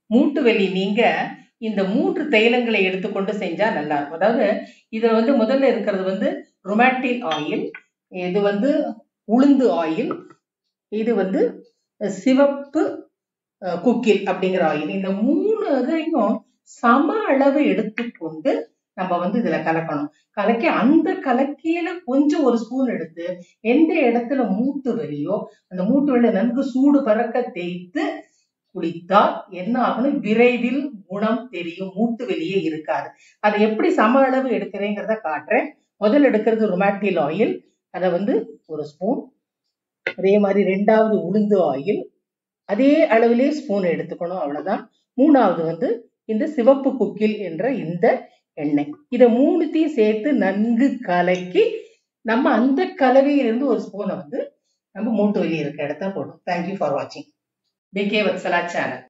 மூட்டு வலி நீங்க இந்த மூன்று தைலங்களை எடுத்துக்கொண்டு செஞ்சா நல்லா இருக்கும் அதாவது இதுல வந்து முதல்ல இருக்கிறது வந்து ரொமாட்டில் ஆயில் இது வந்து உளுந்து ஆயில் இது வந்து சிவப்பு அஹ், குக்கில் அப்படிங்கிற ஆயில் இந்த மூணு இதையும் சம அளவு எடுத்துக்கொண்டு நம்ம வந்து இதுல கலக்கணும் கலக்கி அந்த கலக்கியில கொஞ்சம் ஒரு ஸ்பூன் எடுத்து எந்த இடத்துல மூட்டு வலியோ அந்த மூட்டு வலியை நன்கு சூடு பறக்க தேய்த்து குடித்தால் என்ன ஆகும்னு விரைவில் குணம் தெரியும் மூட்டு வலியே இருக்காது அதை எப்படி சம அளவு எடுக்கிறேங்கிறத காட்டுறேன் முதல்ல எடுக்கிறது ரொமாட்டில் ஆயில் அதை வந்து ஒரு ஸ்பூன் அதே மாதிரி ரெண்டாவது உளுந்து ஆயில் அதே அளவிலே ஸ்பூன் எடுத்துக்கணும் அவ்வளவுதான் மூணாவது வந்து இந்த சிவப்பு குக்கில் என்ற இந்த எண்ணெய் இதை மூணுத்தையும் சேர்த்து நன்கு கலக்கி நம்ம அந்த கலவையிலிருந்து ஒரு ஸ்பூனை வந்து நம்ம மூட்டு வலி இருக்க இடத்த போடணும் தேங்க்யூ ஃபார் வாட்சிங் பிகே வத்சலா சேனல்